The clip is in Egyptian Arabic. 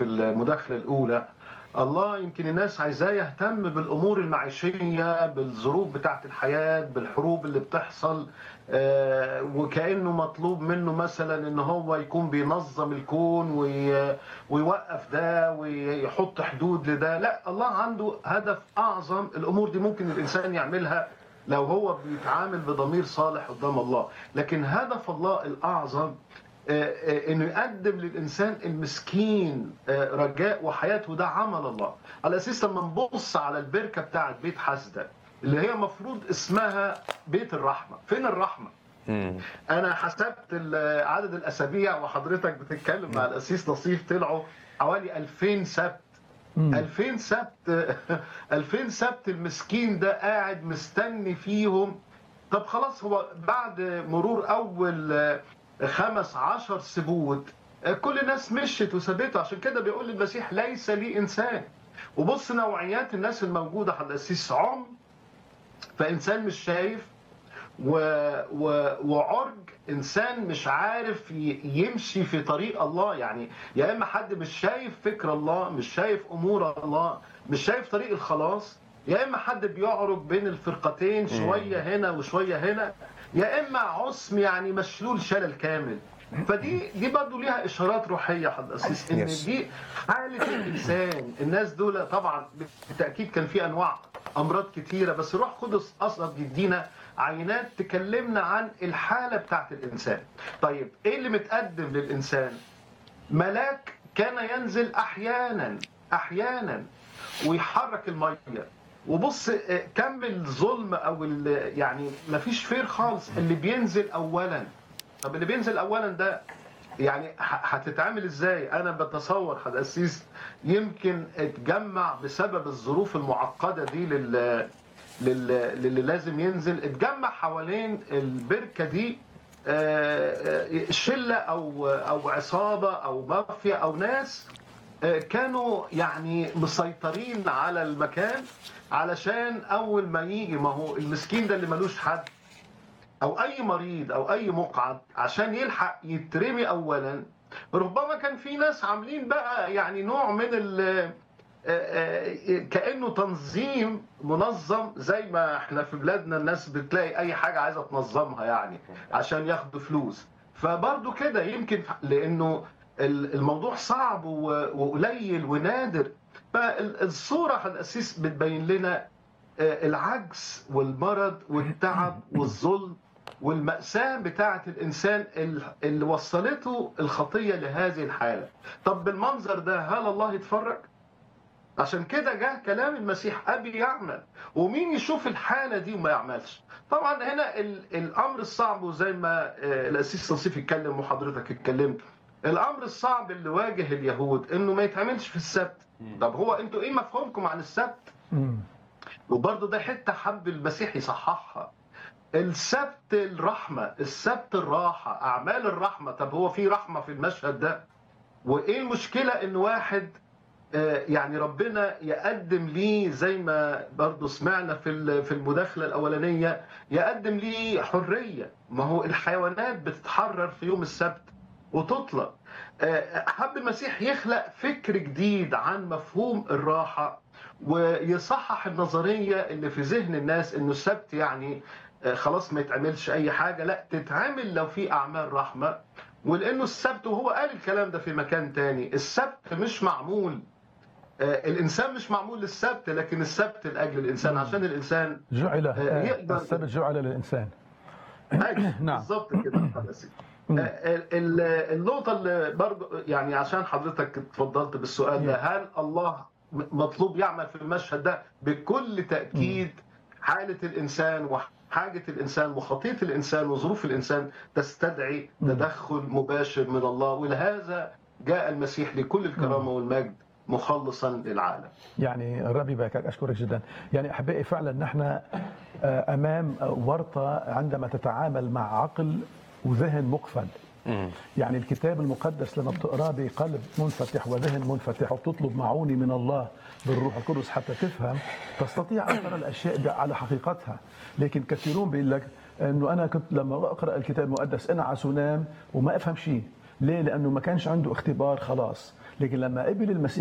في المداخله الاولى الله يمكن الناس عايزاه يهتم بالامور المعيشيه بالظروف بتاعه الحياه بالحروب اللي بتحصل آه، وكانه مطلوب منه مثلا ان هو يكون بينظم الكون وي- ويوقف ده ويحط حدود لده لا الله عنده هدف اعظم الامور دي ممكن الانسان يعملها لو هو بيتعامل بضمير صالح قدام الله لكن هدف الله الاعظم آه، آه، انه يقدم للانسان المسكين آه، رجاء وحياته ده عمل الله على اساس لما نبص على البركه بتاعت بيت حسده اللي هي مفروض اسمها بيت الرحمه فين الرحمه مم. انا حسبت ال- عدد الاسابيع وحضرتك بتتكلم مع الاسيس نصيف طلعوا حوالي 2000 سبت 2000 سبت 2000 سبت المسكين ده قاعد مستني فيهم طب خلاص هو بعد مرور اول آه، خمس عشر سبوت آه، كل الناس مشت وسابته عشان كده بيقول المسيح ليس لي انسان وبص نوعيات الناس الموجوده على الاسيس عم فانسان مش شايف و... و... وعرج انسان مش عارف ي... يمشي في طريق الله يعني يا اما حد مش شايف فكر الله مش شايف امور الله مش شايف طريق الخلاص يا اما حد بيعرج بين الفرقتين شويه هنا وشويه هنا يا اما عصم يعني مشلول شلل كامل فدي دي برضه ليها اشارات روحيه حد اسيس ان Yes. دي حاله الانسان الناس دول طبعا بالتاكيد كان في انواع امراض كتيره بس روح قدس اصلا بيدينا عينات تكلمنا عن الحاله بتاعت الانسان طيب ايه اللي متقدم للانسان ملاك كان ينزل احيانا احيانا ويحرك الميه وبص آه، كم الظلم او ال- يعني ما فيش فير خالص اللي بينزل اولا طب اللي بينزل اولا ده يعني ه- هتتعامل ازاي انا بتصور حداسيس يمكن اتجمع بسبب الظروف المعقده دي لل لل- للي لازم ينزل اتجمع حوالين البركه دي آه، آه، شله او او عصابه او مافيا او ناس آه، كانوا يعني مسيطرين على المكان علشان اول ما يجي ما هو المسكين ده اللي ملوش حد او اي مريض او اي مقعد عشان يلحق يترمي اولا ربما كان في ناس عاملين بقى يعني نوع من ال كانه تنظيم منظم زي ما احنا في بلادنا الناس بتلاقي اي حاجه عايزه تنظمها يعني عشان ياخدوا فلوس فبرضه كده يمكن لانه ال- الموضوع صعب و- وقليل ونادر فالصوره الاسيس بتبين لنا آه، العجز والمرض والتعب والظلم والمأساة بتاعة الإنسان ال- اللي وصلته الخطية لهذه الحالة طب بالمنظر ده هل الله يتفرج؟ عشان كده جه كلام المسيح أبي يعمل ومين يشوف الحالة دي وما يعملش طبعا هنا ال- الأمر الصعب وزي ما آه، الأسيس نصيف اتكلم وحضرتك اتكلمت الأمر الصعب اللي واجه اليهود إنه ما يتعملش في السبت طب هو أنتوا إيه مفهومكم عن السبت؟ مم. وبرضه ده حته حب المسيح يصححها السبت الرحمه السبت الراحه اعمال الرحمه طب هو في رحمه في المشهد ده وايه المشكله ان واحد آه، يعني ربنا يقدم ليه زي ما برضه سمعنا في ال- في المداخله الاولانيه يقدم ليه حريه ما هو الحيوانات بتتحرر في يوم السبت وتطلق آه، حب المسيح يخلق فكر جديد عن مفهوم الراحه ويصحح النظريه اللي في ذهن الناس انه السبت يعني آه، خلاص ما يتعملش اي حاجه لا تتعمل لو في اعمال رحمه ولانه السبت وهو قال الكلام ده في مكان تاني السبت مش معمول آه، الانسان مش معمول للسبت لكن السبت لاجل الانسان عشان الانسان جعل آه، يقدر- السبت جعل للإنسان أيوة، نعم. بالظبط كده يا سيدي. آه، ال- ال- النقطة اللي برضو يعني عشان حضرتك اتفضلت بالسؤال ده هل الله م- مطلوب يعمل في المشهد ده بكل تأكيد حالة الإنسان وحاجة الإنسان وخطية الإنسان وظروف الإنسان تستدعي تدخل مباشر من الله ولهذا جاء المسيح لكل الكرامة والمجد مخلصا للعالم يعني الرب يباركك اشكرك جدا يعني احبائي فعلا نحن آه، امام ورطه عندما تتعامل مع عقل وذهن مقفل مم. يعني الكتاب المقدس لما بتقراه بقلب منفتح وذهن منفتح وبتطلب معوني من الله بالروح القدس حتى تفهم تستطيع ان ترى الاشياء ب- على حقيقتها لكن كثيرون بيقول لك انه انا كنت لما اقرا الكتاب المقدس انعس ونام وما افهم شيء ليه؟ لانه ما كانش عنده اختبار خلاص لكن لما قبل المسيح